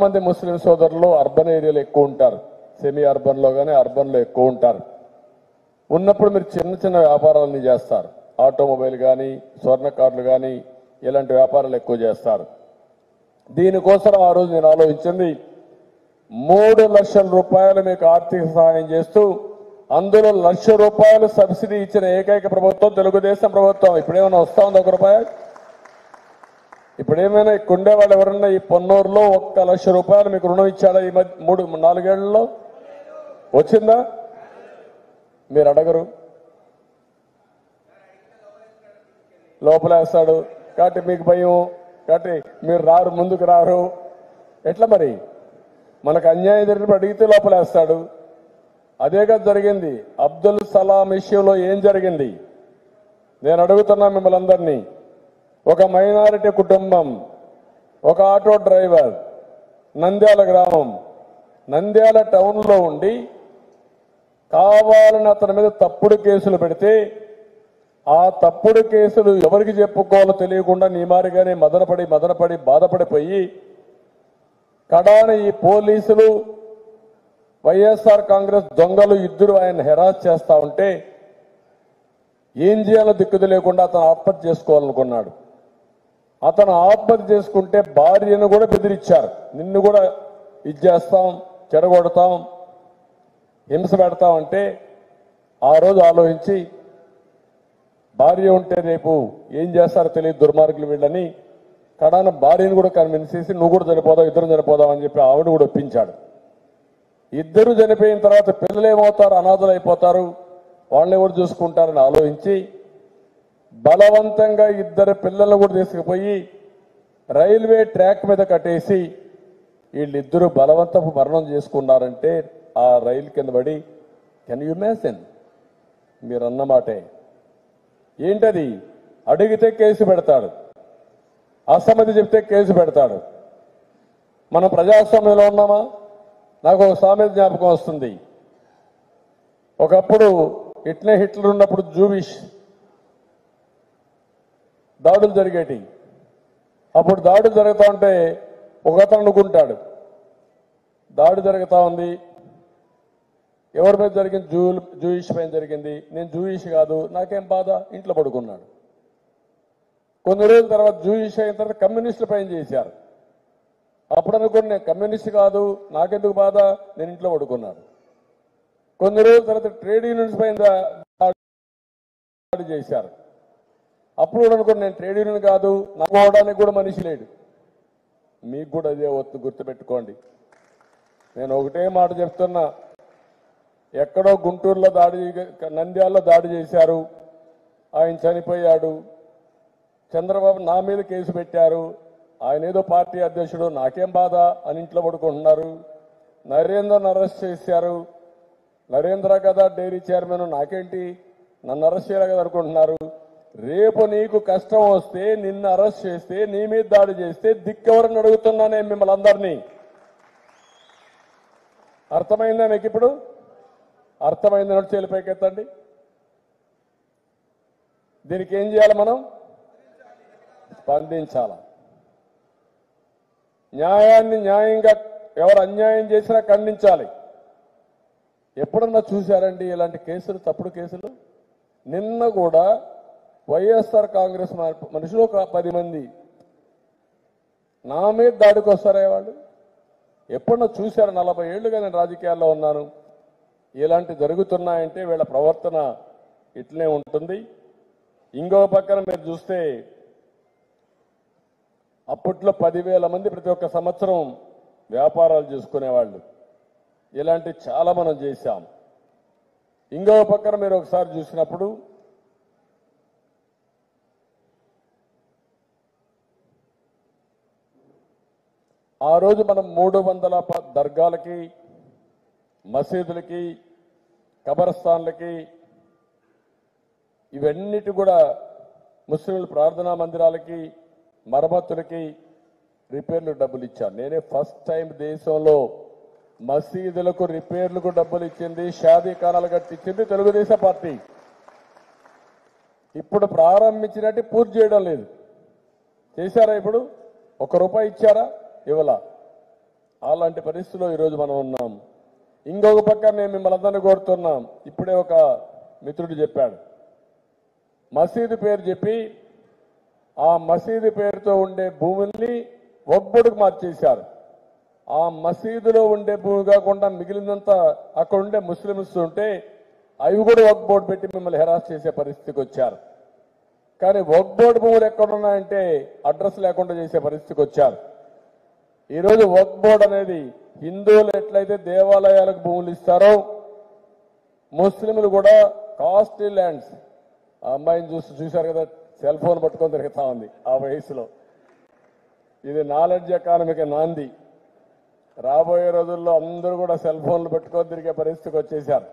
మంది ముస్లిం సోదరులు అర్బన్ ఏరియాలో ఎక్కువ ఉంటారు సెమీ అర్బన్ లో కానీ అర్బన్ లో ఎక్కువ ఉంటారు ఉన్నప్పుడు మీరు చిన్న చిన్న వ్యాపారాలని చేస్తారు ఆటోమొబైల్ కానీ స్వర్ణ కార్డులు కానీ ఇలాంటి వ్యాపారాలు ఎక్కువ చేస్తారు దీనికోసం ఆ రోజు నేను ఆలోచించింది మూడు లక్షల రూపాయలు మీకు ఆర్థిక సహాయం చేస్తూ అందులో లక్ష రూపాయలు సబ్సిడీ ఇచ్చిన ఏకైక ప్రభుత్వం తెలుగుదేశం ప్రభుత్వం ఇప్పుడేమైనా వస్తా ఉంది ఒక రూపాయి ఇప్పుడేమైనా ఇక్కడ ఉండేవాళ్ళు ఎవరన్నా ఈ పొన్నూరులో ఒక్క లక్ష రూపాయలు మీకు రుణం ఇచ్చాడా ఈ మధ్య మూడు నాలుగేళ్లలో వచ్చిందా మీరు అడగరు లోపలేస్తాడు కాబట్టి మీకు భయం కాబట్టి మీరు రారు ముందుకు రారు ఎట్లా మరి మనకు అన్యాయం జరిగినప్పుడు అడిగితే లోపలేస్తాడు అదేగా జరిగింది అబ్దుల్ సలాం విషయంలో ఏం జరిగింది నేను అడుగుతున్నా మిమ్మల్ని అందరినీ ఒక మైనారిటీ కుటుంబం ఒక ఆటో డ్రైవర్ నంద్యాల గ్రామం నంద్యాల టౌన్లో ఉండి కావాలని అతని మీద తప్పుడు కేసులు పెడితే ఆ తప్పుడు కేసులు ఎవరికి చెప్పుకోవాలో తెలియకుండా నీమారిగానే మదనపడి మదనపడి బాధపడిపోయి కడాన ఈ పోలీసులు వైఎస్ఆర్ కాంగ్రెస్ దొంగలు ఇద్దరు ఆయన హెరాస్ చేస్తా ఉంటే ఏం చేయాలో దిక్కుది లేకుండా అతను ఆత్మహత్య చేసుకోవాలనుకున్నాడు అతను ఆత్మహత్య చేసుకుంటే భార్యను కూడా బెదిరించారు నిన్ను కూడా ఇచ్చేస్తాం చెడగొడతాం హింస పెడతామంటే ఆ రోజు ఆలోచించి భార్య ఉంటే రేపు ఏం చేస్తారో తెలియదు దుర్మార్గులు వీళ్ళని కడాన భార్యను కూడా కన్విన్స్ చేసి నువ్వు కూడా చనిపోదావు ఇద్దరు చనిపోదాం అని చెప్పి ఆవిడ కూడా ఒప్పించాడు ఇద్దరు చనిపోయిన తర్వాత పిల్లలు ఏమవుతారు అనాథలు అయిపోతారు వాళ్ళని ఎవరు చూసుకుంటారని ఆలోచించి బలవంతంగా ఇద్దరు పిల్లలను కూడా తీసుకుపోయి రైల్వే ట్రాక్ మీద కట్టేసి వీళ్ళిద్దరూ బలవంతపు మరణం చేసుకున్నారంటే ఆ రైలు కింద పడి కెన్ యు ఇమాజిన్ మీరు అన్నమాటే ఏంటది అడిగితే కేసు పెడతాడు అసమ్మతి చెప్తే కేసు పెడతాడు మనం ప్రజాస్వామ్యంలో ఉన్నామా నాకు ఒక సామెత జ్ఞాపకం వస్తుంది ఒకప్పుడు ఇట్లే హిట్లర్ ఉన్నప్పుడు జూవిష్ దాడులు జరిగేటి అప్పుడు దాడులు జరుగుతూ ఉంటే ఒక అతను అనుకుంటాడు దాడి జరుగుతూ ఉంది ఎవరి మీద జరిగింది జూ జూయిష్ పైన జరిగింది నేను జూయిష్ కాదు నాకేం బాధ ఇంట్లో పడుకున్నాడు కొన్ని రోజుల తర్వాత జూయిష్ అయిన తర్వాత కమ్యూనిస్టుల పైన చేశారు అప్పుడు అనుకుని నేను కమ్యూనిస్ట్ కాదు నాకెందుకు బాధ నేను ఇంట్లో పడుకున్నాడు కొన్ని రోజుల తర్వాత ట్రేడ్ యూనియన్స్ పైన దా- దాడి చేశారు అప్పుడు కూడా అనుకుని నేను ట్రేడ్ యూనియన్ కాదు నమ్మడానికి కూడా మనిషి లేడు మీకు కూడా అదే వద్దు గుర్తుపెట్టుకోండి నేను ఒకటే మాట చెప్తున్నా ఎక్కడో గుంటూరులో దాడి నంద్యాలలో దాడి చేశారు ఆయన చనిపోయాడు చంద్రబాబు నా మీద కేసు పెట్టారు ఆయన ఏదో పార్టీ అధ్యక్షుడు నాకేం బాధ అని ఇంట్లో పడుకుంటున్నారు నరేంద్రను అరెస్ట్ చేశారు నరేంద్ర కదా డైరీ చైర్మన్ నాకేంటి నన్ను అరెస్ట్ చేయాలి కదా అనుకుంటున్నారు రేపు నీకు కష్టం వస్తే నిన్ను అరెస్ట్ చేస్తే నీ మీద దాడి చేస్తే దిక్కెవరని అడుగుతున్నా నేను మిమ్మల్ని అందరినీ అర్థమైందా మీకు ఇప్పుడు అర్థమైంది నోటి చేలు పైకెత్తండి దీనికి ఏం చేయాలి మనం స్పందించాల న్యాయాన్ని న్యాయంగా ఎవరు అన్యాయం చేసినా ఖండించాలి ఎప్పుడన్నా చూశారండి ఇలాంటి కేసులు తప్పుడు కేసులు నిన్న కూడా వైఎస్ఆర్ కాంగ్రెస్ మా- మనుషులు ఒక పది మంది నా మీద దాడికి వస్తారా వాళ్ళు ఎప్పుడన్నా చూశారు నలభై ఏళ్ళుగా నేను రాజకీయాల్లో ఉన్నాను ఇలాంటి జరుగుతున్నాయంటే వీళ్ళ ప్రవర్తన ఇట్లనే ఉంటుంది ఇంకో పక్కన మీరు చూస్తే అప్పట్లో పదివేల మంది ప్రతి ఒక్క సంవత్సరం వ్యాపారాలు చేసుకునేవాళ్ళు ఇలాంటి చాలా మనం చేశాం ఇంకో పక్కన మీరు ఒకసారి చూసినప్పుడు ఆ రోజు మనం మూడు వందల ప- దర్గాలకి మసీదులకి కబరస్థాన్లకి ఇవన్నిటి కూడా ముస్లింల ప్రార్థనా మందిరాలకి మరమ్మతులకి రిపేర్లు డబ్బులు ఇచ్చాను నేనే ఫస్ట్ టైం దేశంలో మసీదులకు రిపేర్లకు డబ్బులు ఇచ్చింది షాదీ ఖానాలు కట్టించింది తెలుగుదేశం పార్టీ ఇప్పుడు ప్రారంభించినట్టు పూర్తి చేయడం లేదు చేశారా ఇప్పుడు ఒక రూపాయి ఇచ్చారా ఇవ్వలా అలాంటి పరిస్థితిలో ఈరోజు మనం ఉన్నాం ఇంకొక పక్క మేము మిమ్మల్ని అందరినీ కోరుతున్నాం ఇప్పుడే ఒక మిత్రుడు చెప్పాడు మసీదు పేరు చెప్పి ఆ మసీదు పేరుతో ఉండే భూముల్ని ఒబ్బొడుకు మార్చేశారు ఆ మసీదులో ఉండే భూమి కాకుండా మిగిలినంతా అక్కడ ఉండే ముస్లిమ్స్ ఉంటే అవి కూడా ఒక బోర్డు పెట్టి మిమ్మల్ని హెరాస్ చేసే పరిస్థితికి వచ్చారు కానీ ఒక బోర్డు భూములు ఎక్కడున్నాయంటే అడ్రస్ లేకుండా చేసే పరిస్థితికి వచ్చారు ఈరోజు వక్ బోర్డ్ అనేది హిందువులు ఎట్లయితే దేవాలయాలకు భూములు ఇస్తారో ముస్లింలు కూడా కాస్ట్లీ ల్యాండ్స్ ఆ అమ్మాయిని చూసి చూశారు కదా సెల్ ఫోన్ పట్టుకొని తిరుగుతా ఉంది ఆ వయసులో ఇది నాలెడ్జ్ ఎకానమీకి నాంది రాబోయే రోజుల్లో అందరూ కూడా సెల్ ఫోన్లు పెట్టుకొని తిరిగే పరిస్థితికి వచ్చేసారు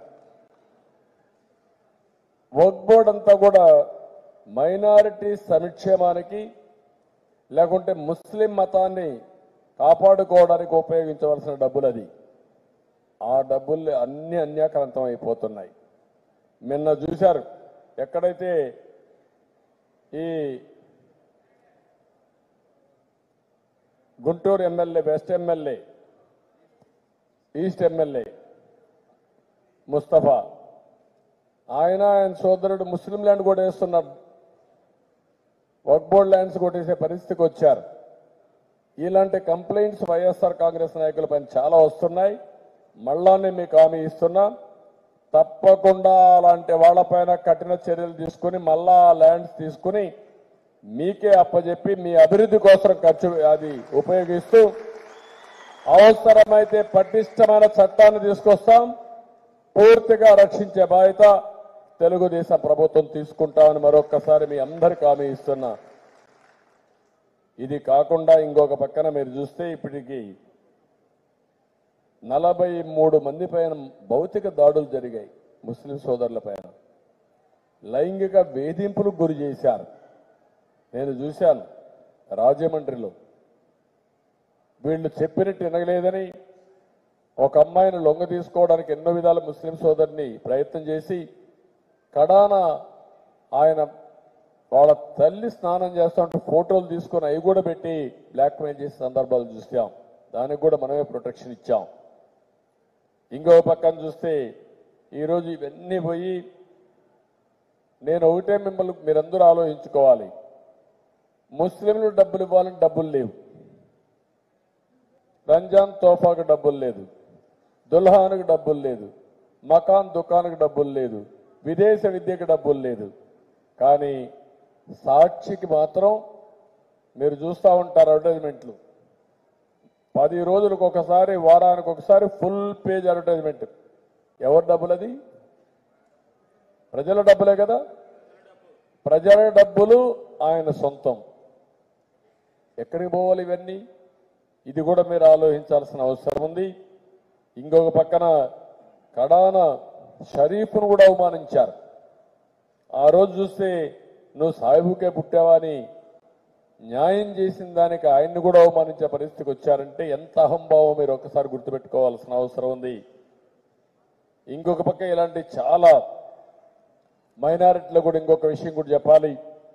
వర్క్ బోర్డ్ అంతా కూడా మైనారిటీ సంక్షేమానికి లేకుంటే ముస్లిం మతాన్ని కాపాడుకోవడానికి ఉపయోగించవలసిన డబ్బులు అది ఆ డబ్బులు అన్ని అన్యాక్రాంతం అయిపోతున్నాయి నిన్న చూశారు ఎక్కడైతే ఈ Guntur MLA west MLA east MLA Mustafa ఆయన ఆయన సోదరుడు ముస్లిం ల్యాండ్ కూడా వేస్తున్నారు వర్క్ బోర్డ్ ల్యాండ్స్ కొట్టేసే పరిస్థితికి వచ్చారు ఇలాంటి కంప్లైంట్స్ వైఎస్ఆర్ కాంగ్రెస్ నాయకులపైన చాలా వస్తున్నాయి మళ్ళానే మీకు హామీ ఇస్తున్నా తప్పకుండా అలాంటి వాళ్ళపైన కఠిన చర్యలు తీసుకుని మళ్ళా ఆ ల్యాండ్స్ తీసుకుని మీకే అప్పజెప్పి మీ అభివృద్ధి కోసం ఖర్చు అది ఉపయోగిస్తూ అవసరమైతే పటిష్టమైన చట్టాన్ని తీసుకొస్తాం పూర్తిగా రక్షించే బాధ్యత తెలుగుదేశం ప్రభుత్వం తీసుకుంటామని మరొక్కసారి మీ అందరికి హామీ ఇస్తున్నా ఇది కాకుండా ఇంకొక పక్కన మీరు చూస్తే ఇప్పటికి నలభై మూడు మంది పైన భౌతిక దాడులు జరిగాయి ముస్లిం సోదరుల పైన లైంగిక వేధింపులకు గురి చేశారు నేను చూశాను రాజమండ్రిలో వీళ్ళు చెప్పినట్టు వినలేదని ఒక అమ్మాయిని లొంగ తీసుకోవడానికి ఎన్నో విధాల ముస్లిం సోదరిని ప్రయత్నం చేసి కడాన ఆయన వాళ్ళ తల్లి స్నానం చేస్తుంటే ఫోటోలు తీసుకొని అవి కూడా పెట్టి బ్లాక్మెయిల్ చేసే సందర్భాలు చూసాం దానికి కూడా మనమే ప్రొటెక్షన్ ఇచ్చాం ఇంకో పక్కన చూస్తే ఈరోజు ఇవన్నీ పోయి నేను ఒకటే మిమ్మల్ని మీరందరూ ఆలోచించుకోవాలి ముస్లింలు డబ్బులు ఇవ్వాలని డబ్బులు లేవు రంజాన్ తోఫాకు డబ్బులు లేదు దుల్హాన్కి డబ్బులు లేదు మకాన్ దుకాన్కి డబ్బులు లేదు విదేశ విద్యకి డబ్బులు లేదు కానీ సాక్షికి మాత్రం మీరు చూస్తూ ఉంటారు అడ్వర్టైజ్మెంట్లు పది రోజులకు ఒకసారి వారానికి ఒకసారి ఫుల్ పేజ్ అడ్వర్టైజ్మెంట్ ఎవరి డబ్బులు అది ప్రజల డబ్బులే కదా ప్రజల డబ్బులు ఆయన సొంతం ఎక్కడికి పోవాలి ఇవన్నీ ఇది కూడా మీరు ఆలోచించాల్సిన అవసరం ఉంది ఇంకొక పక్కన కడాన షరీఫ్ను కూడా అవమానించారు ఆ రోజు చూస్తే నువ్వు సాహిబుకే పుట్టావా అని న్యాయం చేసిన దానికి ఆయన్ని కూడా అవమానించే పరిస్థితికి వచ్చారంటే ఎంత అహంభావం మీరు ఒక్కసారి గుర్తుపెట్టుకోవాల్సిన అవసరం ఉంది ఇంకొక పక్క ఇలాంటి చాలా మైనారిటీలో కూడా ఇంకొక విషయం కూడా చెప్పాలి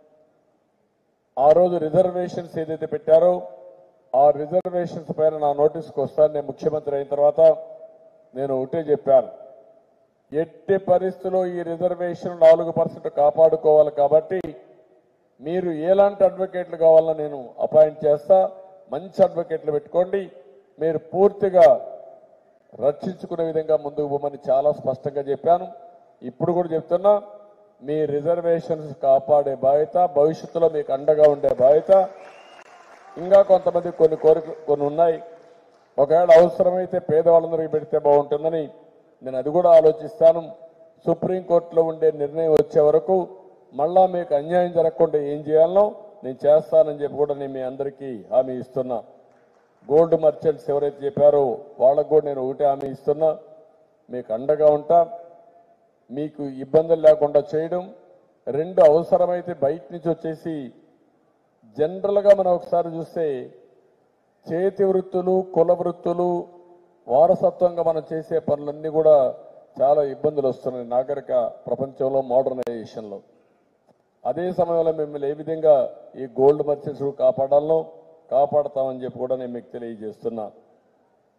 ఆ రోజు రిజర్వేషన్స్ ఏదైతే పెట్టారో ఆ రిజర్వేషన్స్ పైన నా నోటీస్కి వస్తాను నేను ముఖ్యమంత్రి అయిన తర్వాత నేను ఒకటే చెప్పాను ఎట్టి పరిస్థితుల్లో ఈ రిజర్వేషన్ నాలుగు పర్సెంట్ కాపాడుకోవాలి కాబట్టి మీరు ఎలాంటి అడ్వకేట్లు కావాలని నేను అపాయింట్ చేస్తా మంచి అడ్వకేట్లు పెట్టుకోండి మీరు పూర్తిగా రక్షించుకునే విధంగా ముందుకు పోమని చాలా స్పష్టంగా చెప్పాను ఇప్పుడు కూడా చెప్తున్నా మీ రిజర్వేషన్స్ కాపాడే బాధ్యత భవిష్యత్తులో మీకు అండగా ఉండే బాధ్యత ఇంకా కొంతమంది కొన్ని కోరిక కొన్ని ఉన్నాయి ఒకవేళ అవసరమైతే పేదవాళ్ళందరికీ పెడితే బాగుంటుందని నేను అది కూడా ఆలోచిస్తాను సుప్రీంకోర్టులో ఉండే నిర్ణయం వచ్చే వరకు మళ్ళా మీకు అన్యాయం జరగకుండా ఏం చేయాలనో నేను చేస్తానని చెప్పి కూడా నేను మీ అందరికీ హామీ ఇస్తున్నా గోల్డ్ మర్చెంట్స్ ఎవరైతే చెప్పారో వాళ్ళకు కూడా నేను ఒకటే హామీ ఇస్తున్నా మీకు అండగా ఉంటా మీకు ఇబ్బందులు లేకుండా చేయడం రెండు అవసరమైతే బయట నుంచి వచ్చేసి జనరల్గా మనం ఒకసారి చూస్తే చేతి వృత్తులు కుల వృత్తులు వారసత్వంగా మనం చేసే పనులన్నీ కూడా చాలా ఇబ్బందులు వస్తున్నాయి నాగరిక ప్రపంచంలో మోడర్నైజేషన్లో అదే సమయంలో మిమ్మల్ని ఏ విధంగా ఈ గోల్డ్ మర్చెంట్స్ కాపాడాలో కాపాడతామని చెప్పి కూడా నేను మీకు తెలియజేస్తున్నా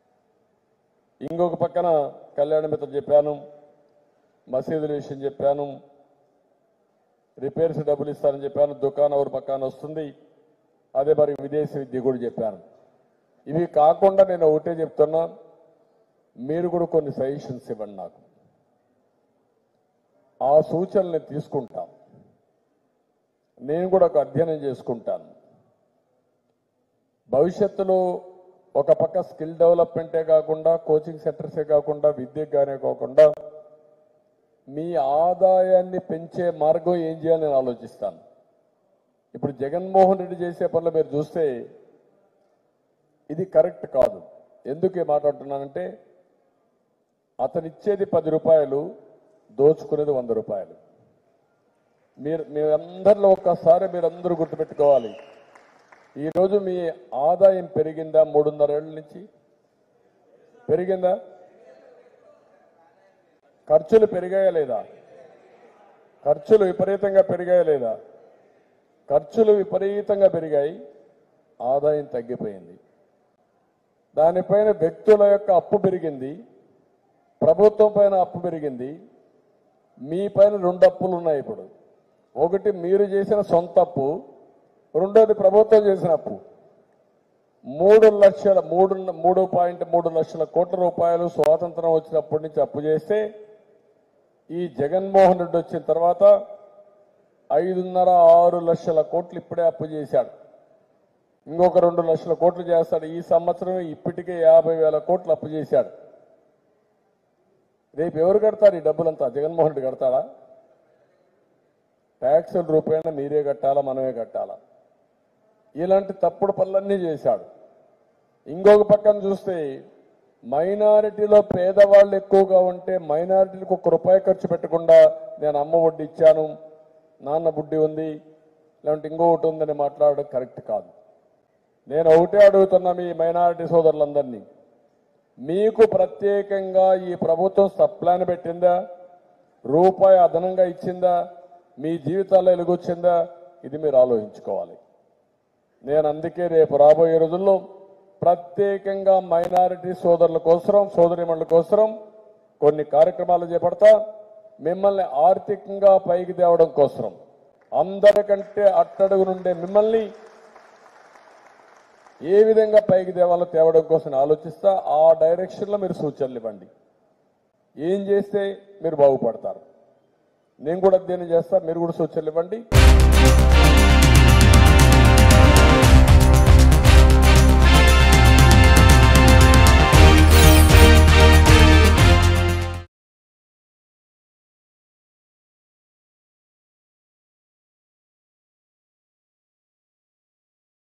ఇంకొక పక్కన కళ్యాణ మిత్ర చెప్పాను మసీదుల విషయం చెప్పాను రిపేర్స్ డబ్బులు ఇస్తానని చెప్పాను దుకాణం ఒక పక్కన వస్తుంది అదే మరి విదేశీ విద్య కూడా చెప్పాను ఇవి కాకుండా నేను ఒకటే చెప్తున్నా మీరు కూడా కొన్ని సజెషన్స్ ఇవ్వండి నాకు ఆ సూచనల్ని తీసుకుంటాం నేను కూడా ఒక అధ్యయనం చేసుకుంటాను భవిష్యత్తులో ఒక పక్క స్కిల్ డెవలప్మెంటే కాకుండా కోచింగ్ సెంటర్సే కాకుండా విద్యగానే కాకుండా మీ ఆదాయాన్ని పెంచే మార్గం ఏం చేయాలని నేను ఆలోచిస్తాను ఇప్పుడు జగన్మోహన్ రెడ్డి చేసే పనులు మీరు చూస్తే ఇది కరెక్ట్ కాదు ఎందుకు ఈ మాట్లాడుతున్నానంటే అతను ఇచ్చేది పది రూపాయలు దోచుకునేది వంద రూపాయలు మీరు మీ అందరిలో ఒక్కసారి మీరందరూ గుర్తుపెట్టుకోవాలి ఈరోజు మీ ఆదాయం పెరిగిందా మూడున్నర ఏళ్ళ నుంచి పెరిగిందా ఖర్చులు పెరిగాయా లేదా ఖర్చులు విపరీతంగా పెరిగాయా లేదా ఖర్చులు విపరీతంగా పెరిగాయి ఆదాయం తగ్గిపోయింది దానిపైన వ్యక్తుల యొక్క అప్పు పెరిగింది ప్రభుత్వం పైన అప్పు పెరిగింది మీ పైన రెండు అప్పులు ఉన్నాయి ఇప్పుడు ఒకటి మీరు చేసిన సొంత అప్పు రెండోది ప్రభుత్వం చేసిన అప్పు మూడు లక్షల మూడు మూడు పాయింట్ మూడు లక్షల కోట్ల రూపాయలు స్వాతంత్రం వచ్చినప్పటి నుంచి అప్పు చేస్తే ఈ జగన్మోహన్ రెడ్డి వచ్చిన తర్వాత ఐదున్నర ఆరు లక్షల కోట్లు ఇప్పుడే అప్పు చేశాడు ఇంకొక రెండు లక్షల కోట్లు చేస్తాడు ఈ సంవత్సరం ఇప్పటికే యాభై వేల కోట్లు అప్పు చేశాడు రేపు ఎవరు కడతారు ఈ డబ్బులంతా జగన్మోహన్ రెడ్డి కడతాడా ట్యాక్సుల రూపేణ మీరే కట్టాలా మనమే కట్టాలా ఇలాంటి తప్పుడు పనులన్నీ చేశాడు ఇంకొక పక్కన చూస్తే మైనారిటీలో పేదవాళ్ళు ఎక్కువగా ఉంటే మైనారిటీలకు ఒక్క రూపాయి ఖర్చు పెట్టకుండా నేను అమ్మ వడ్డీ ఇచ్చాను నాన్న బుడ్డి ఉంది లేదంటే ఇంకొకటి ఉందని మాట్లాడడం కరెక్ట్ కాదు నేను ఒకటే అడుగుతున్నా మీ మైనారిటీ సోదరులందరినీ మీకు ప్రత్యేకంగా ఈ ప్రభుత్వం సప్లాన్ పెట్టిందా రూపాయి అదనంగా ఇచ్చిందా మీ జీవితాల్లో వెలుగొచ్చిందా ఇది మీరు ఆలోచించుకోవాలి నేను అందుకే రేపు రాబోయే రోజుల్లో ప్రత్యేకంగా మైనారిటీ సోదరుల కోసం సోదరిమణుల కోసం కొన్ని కార్యక్రమాలు చేపడతా మిమ్మల్ని ఆర్థికంగా పైకి తేవడం కోసం అందరికంటే అట్టడుగు నుండే మిమ్మల్ని ఏ విధంగా పైకి తేవాలో తేవడం కోసం ఆలోచిస్తా ఆ డైరెక్షన్లో మీరు సూచనలు ఇవ్వండి ఏం చేస్తే మీరు బాగుపడతారు నేను కూడా అధ్యయనం చేస్తా మీరు కూడా సూచనలు ఇవ్వండి